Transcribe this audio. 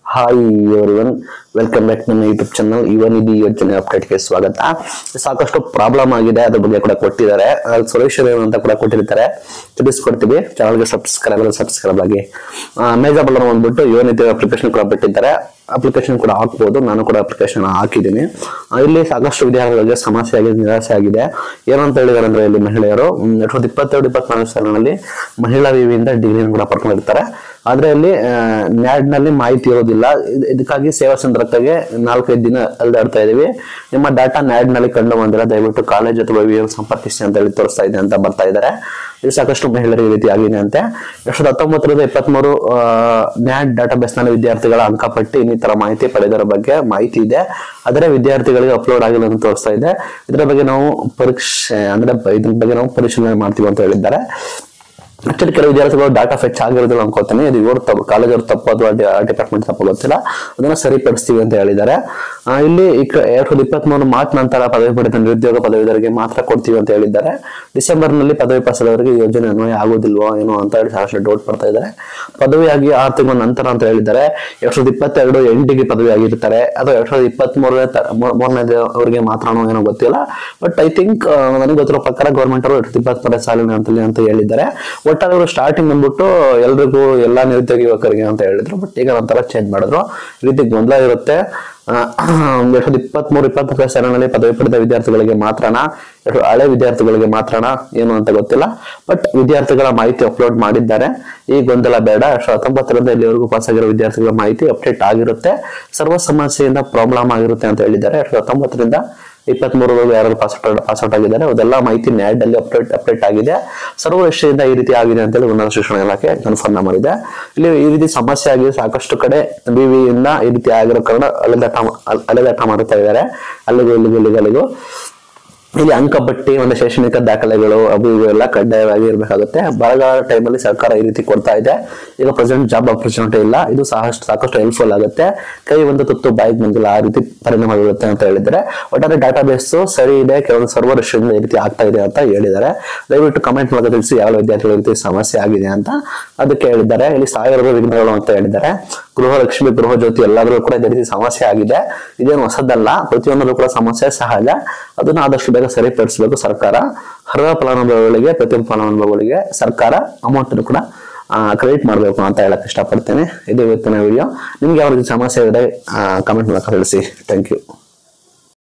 hi everyone welcome back ನನ್ನ YouTube channel ಇವನ್ ಇದು ಯೋಜನೆ ಅಪ್ಡೇಟ್ಗೆ ಸ್ವಾಗತ ಸಾಕಷ್ಟು ಪ್ರಾಬ್ಲಮ್ ಆಗಿದೆ ಅದ್ರ ಬಗ್ಗೆ ಕೂಡ ಕೊಟ್ಟಿದ್ದಾರೆ ಸೊಲ್ಯೂಷನ್ ಏನು ಅಂತ ಕೂಡ ಕೊಟ್ಟಿರ್ತಾರೆ ತಿಳಿಸ್ಕೊಡ್ತೀವಿ ಚಾನಲ್ಗೆ ಸಬ್ಸ್ಕ್ರೈಬ್ ಸಬ್ಸ್ಕ್ರೈಬ್ ಆಗಿ ಮೇಜರ್ ಬಲ್ಲರ್ ಬಂದ್ಬಿಟ್ಟು ಇವನ್ ಇದು ಅಪ್ಲಿಕೇಶನ್ ಕೂಡ ಬಿಟ್ಟಿದ್ದಾರೆ ಅಪ್ಲಿಕೇಶನ್ ಕೂಡ ಹಾಕ್ಬೋದು ನಾನು ಕೂಡ ಅಪ್ಲಿಕೇಶನ್ ಹಾಕಿದ್ದೀನಿ ಆ, ಇಲ್ಲಿ ಸಾಕಷ್ಟು ವಿದ್ಯಾರ್ಥಿಗಳಿಗೆ ಸಮಸ್ಯೆ ಆಗಿದೆ ನಿರಾಸೆ ಆಗಿದೆ ಏನಂತ ಹೇಳಿದಾರೆ ಅಂದ್ರೆ ಇಲ್ಲಿ ಮಹಿಳೆಯರು ಹ್ಮ್, ಎರಡ್ ಸಾವಿರದ ಇಪ್ಪತ್ತೆರಡು ಇಪ್ಪತ್ನಾಲ್ಕು ಸಾಲಿನಲ್ಲಿ ಮಹಿಳಾ ವಿವಿಯಿಂದ ಡಿಗ್ರಿಯನ್ನು ಕೂಡ ಪಡ್ಕೊಂಡಿರ್ತಾರೆ ಆದ್ರೆ ಅಲ್ಲಿ ನ್ಯಾಡ್ ನಲ್ಲಿ ಮಾಹಿತಿ ಇರೋದಿಲ್ಲ ಇದ್- ಇದಕ್ಕಾಗಿ ಸೇವಾ ಸಂದರ್ಭಕ್ಕೆ ನಾಲ್ಕೈದು ದಿನ ಅಲ್ದಾಡ್ತಾ ಇದೀವಿ ನಿಮ್ಮ ಡಾಟಾ ನ್ಯಾಡ್ ನಲ್ಲಿ ಕಂಡು ಬಂದಿಲ್ಲ ದಯವಿಟ್ಟು ಕಾಲೇಜ್ ಅಥವಾ ವಿವಿಯನ್ನು ಸಂಪರ್ಕಿಸಿ ಅಂತ ಹೇಳಿ ತೋರಿಸ್ತಾ ಇದೆ ಅಂತ ಬರ್ತಾ ಇದ್ದಾರೆ ಇದು ಸಾಕಷ್ಟು ಮಹಿಳೆಯರಿಗೆ ಈ ರೀತಿ ಆಗಿದೆ ಅಂತೆ ಎರಡ್ ಸಾವಿರದ ಹತ್ತೊಂಬತ್ತರಿಂದ ಇಪ್ಪತ್ಮೂರು ನ್ಯಾಡ್ ಡಾಟಾಬೇಸ್ ನಲ್ಲಿ ವಿದ್ಯಾರ್ಥಿಗಳ ಅಂಕಪಟ್ಟಿ ಇನ್ನಿತರ ಮಾಹಿತಿ ಪಡೆದರ ಬಗ್ಗೆ ಮಾಹಿತಿ ಇದೆ ಆದರೆ ವಿದ್ಯಾರ್ಥಿಗಳಿಗೆ ಅಪ್ಲೋಡ್ ಆಗಿಲ್ಲ ಅಂತ ತೋರಿಸ್ತಾ ಇದೆ ಇದರ ಬಗ್ಗೆ ನಾವು ಪರೀಕ್ಷೆ ಅಂದ್ರೆ ಇದ್ರ ಬಗ್ಗೆ ನಾವು ಪರಿಶೀಲನೆ ಮಾಡ್ತೀವಿ ಅಂತ ಹೇಳಿದ್ದಾರೆ ಆಕ್ಚುಲಿ ಕೆಲವು ವಿದ್ಯಾರ್ಥಿಗಳು ಡಾಟಾ ಫೆಚ್ ಆಗಿರೋದಿಲ್ಲ ಅನ್ಕೋತೀನಿ ಇದು ಇವರು ತಪ್ಪು ಕಾಲೇಜವ್ರು ತಪ್ಪು ಅಥವಾ ಡಿಪಾರ್ಟ್ಮೆಂಟ್ ತಪ್ಪು ಗೊತ್ತಿಲ್ಲ ಅದನ್ನ ಸರಿಪಡಿಸ್ತೀವಿ ಅಂತ ಹೇಳಿದ್ದಾರೆ ಆ, ಇಲ್ಲಿ ಈಗ ಎರಡ್ ಸಾವಿರದ ಇಪ್ಪತ್ಮೂರು ಮಾರ್ಚ್ ನಂತರ ಪದವಿ ಪಡೆದ ನಿರುದ್ಯೋಗ ಪದವೀಧರಿಗೆ ಮಾತ್ರ ಕೊಡ್ತೀವಿ ಅಂತ ಹೇಳಿದ್ದಾರೆ ಡಿಸೆಂಬರ್ ನಲ್ಲಿ ಪದವಿ ಪಾಸಾದವರಿಗೆ ಈ ಯೋಜನೆ ಅನ್ವಯ ಆಗೋದಿಲ್ವೋ ಏನೋ ಅಂತ ಹೇಳಿ ಸಾಕಷ್ಟು ಡೌಟ್ ಬರ್ತಾ ಇದ್ದಾರೆ ಪದವಿಯಾಗಿ ಆರು ತಿಂಗಳ ನಂತರ ಅಂತ ಹೇಳಿದ್ದಾರೆ ಎರಡ್ ಸಾವಿರದ ಇಪ್ಪತ್ತೆರಡು ಎಂಟಿಗೆ ಪದವಿ ಆಗಿರ್ತಾರೆ ಅಥವಾ ಎರಡ್ ಸಾವಿರದ ಇಪ್ಪತ್ತ್ ಮೂರನೇ ಮೂರನೇ ಅವರಿಗೆ ಮಾತ್ರ ಏನೋ ಗೊತ್ತಿಲ್ಲ ಬಟ್ ಐ ಥಿಂಕ್ ನನಗೆ ಗೊತ್ತಿರೋ ಪ್ರಕಾರ ಗೌರ್ಮೆಂಟ್ ಅವರು ಎರಡ್ ಸಾವಿರದ ಇಪ್ಪತ್ತರ ಸಾಲಿನ ಅಂತಲ್ಲಿ ಅಂತ ಹೇಳಿದ್ದಾರೆ ಒಟ್ಟಾರೆ ಅವರು ಸ್ಟಾರ್ಟಿಂಗ್ ಬಂದ್ಬಿಟ್ಟು ಎಲ್ರಿಗೂ ಎಲ್ಲಾ ನಿರುದ್ಯೋಗಿ ಯುವಕರಿಗೆ ಅಂತ ಹೇಳಿದ್ರು ಬಟ್ ಈಗ ನಂತರ ಚೇಂಜ್ ಮಾಡಿದ್ರು ಈ ರೀತಿ ಗೊಂದಲ ಇರುತ್ತೆ ಆ, ಎರಡ್ ಸಾವಿರದ ಇಪ್ಪತ್ತ್ ಮೂರು ಇಪ್ಪತ್ನಾಲ್ಕು ಸಾಲಿನಲ್ಲಿ ಪದವಿ ಪಡೆದ ವಿದ್ಯಾರ್ಥಿಗಳಿಗೆ ಮಾತ್ರನಾ ಎರಡು ಹಳೆ ವಿದ್ಯಾರ್ಥಿಗಳಿಗೆ ಮಾತ್ರನಾ ಏನು ಅಂತ ಗೊತ್ತಿಲ್ಲ ಬಟ್ ವಿದ್ಯಾರ್ಥಿಗಳ ಮಾಹಿತಿ ಅಪ್ಲೋಡ್ ಮಾಡಿದ್ದಾರೆ ಈ ಗೊಂದಲ ಬೇಡ ಎರಡ್ ಸಾವಿರದ ಹತ್ತೊಂಬತ್ತರಿಂದ ಇಲ್ಲಿವರೆಗೂ ಪಾಸ್ ಆಗಿರೋ ವಿದ್ಯಾರ್ಥಿಗಳ ಮಾಹಿತಿ ಅಪ್ಡೇಟ್ ಆಗಿರುತ್ತೆ ಸರ್ವ ಸಮಸ್ಯೆಯಿಂದ ಪ್ರಾಬ್ಲಮ್ ಆಗಿರುತ್ತೆ ಅಂತ ಹೇಳಿದ್ದಾರೆ ಎರಡ್ ಸಾವಿರದ ಹತ್ತೊಂಬತ್ತರಿಂದ ಇಪ್ಪತ್ತ್ ಮೂರರವರೆಗೂ ಯಾರು ಪಾಸ್ಔಟ್ ಪಾಸ್ಔಟ್ ಆಗಿದ್ದಾರೆ ಅದೆಲ್ಲ ಮಾಹಿತಿ ನ್ಯಾಡ್ ಅಲ್ಲಿ ಅಪ್ಡೇಟ್ ಅಪ್ಡೇಟ್ ಆಗಿದೆ ಸರ್ವ ವಿಷಯದಿಂದ ಈ ರೀತಿ ಆಗಿದೆ ಅಂತೇಳಿ ಉನ್ನತ ಶಿಕ್ಷಣ ಇಲಾಖೆ ಕನ್ಫರ್ಮ್ ಮಾಡಿದೆ ಇಲ್ಲಿ ಈ ರೀತಿ ಸಮಸ್ಯೆ ಆಗಿದೆ ಸಾಕಷ್ಟು ಕಡೆ ವಿವಿಯಿಂದ ಈ ರೀತಿ ಆಗಿರೋ ಕಾರಣ ಅಲೆದಾಟ ಅಲ್- ಅಲೆದಾಟ ಮಾಡುತ್ತಾ ಇದ್ದಾರೆ ಅಲ್ಲಿಗೂ ಇಲ್ಲಿಗೂ ಇಲ್ಲಿಗೂ ಅಲ್ಲಿಗೂ ಇಲ್ಲಿ ಅಂಕಪಟ್ಟಿ ಒಂದು ಶೈಕ್ಷಣಿಕ ದಾಖಲೆಗಳು ಅವು ಇವು ಎಲ್ಲ ಕಡ್ಡಾಯವಾಗಿ ಇರಬೇಕಾಗುತ್ತೆ ಬರಗಾಲ ಟೈಮಲ್ಲಿ ಸರ್ಕಾರ ಈ ರೀತಿ ಕೊಡ್ತಾ ಇದೆ ಈಗ ಪ್ರೆಸೆಂಟ್ ಜಾಬ್ ಆಪರ್ಚುನಿಟಿ ಇಲ್ಲ ಇದು ಸಾಕಷ್ಟು ಸಾಕಷ್ಟು ಹೆಲ್ಪ್ಫುಲ್ ಆಗುತ್ತೆ ಕೈ ಒಂದು ತುತ್ತು ಬಾಯಿಗೆ ಬಂದಿಲ್ಲ ಆ ರೀತಿ ಪರಿಣಾಮ ಬೀಳುತ್ತೆ ಅಂತ ಹೇಳಿದ್ದಾರೆ ಒಟ್ಟಾರೆ ಡಾಟಾ ಬೇಸ್ ಸರಿ ಇದೆ ಕೆಲವೊಂದು ಸರ್ವರ್ ವಿಷಯದಿಂದ ಈ ರೀತಿ ಆಗ್ತಾ ಇದೆ ಅಂತ ಹೇಳಿದ್ದಾರೆ ದಯವಿಟ್ಟು ಕಮೆಂಟ್ ಮೂಲಕ ತಿಳಿಸಿ ಯಾವ ವಿದ್ಯಾರ್ಥಿಗಳ ಈ ರೀತಿ ಸಮಸ್ಯೆ ಆಗಿದೆ ಅಂತ ಅದಕ್ಕೆ ಹೇಳಿದ್ದಾರೆ ಇಲ್ಲಿ ಸಾವಿರದ ವಿಘ್ನಗಳು ಅಂತ ಹೇಳಿದ್ದಾರೆ ಗೃಹ ಲಕ್ಷ್ಮಿ ಗೃಹ ಜ್ಯೋತಿ ಎಲ್ಲಾದ್ರೂ ಕೂಡ ಇದೇ ರೀತಿ ಸಮಸ್ಯೆ ಆಗಿದೆ ಇದೇನು ಹೊಸದಲ್ಲ ಪ್ರತಿಯೊಂದರಲ್ಲೂ ಕೂಡ ಸಮಸ್ಯೆ ಸಹಜ ಅದನ್ನ ಆದಷ್ಟು ಬೇಗ ಸರಿಪಡಿಸಬೇಕು ಸರ್ಕಾರ ಅರ್ಹ ಫಲಾನುಭವಿಗಳಿಗೆ ಪ್ರತಿ ಫಲಾನುಭವಿಗಳಿಗೆ ಸರ್ಕಾರ ಅಮೌಂಟ್ ಕೂಡ ಕ್ರೆಡಿಟ್ ಮಾಡಬೇಕು ಅಂತ ಹೇಳಕ್ ಇಷ್ಟಪಡ್ತೇನೆ ಇದು ಇವತ್ತಿನ ವಿಡಿಯೋ ನಿಮ್ಗೆ ಯಾವ ರೀತಿ ಸಮಸ್ಯೆ ಇದೆ ಕಮೆಂಟ್ ಮೂಲಕ ತಿಳಿಸಿ ಥ್ಯಾಂಕ್ ಯು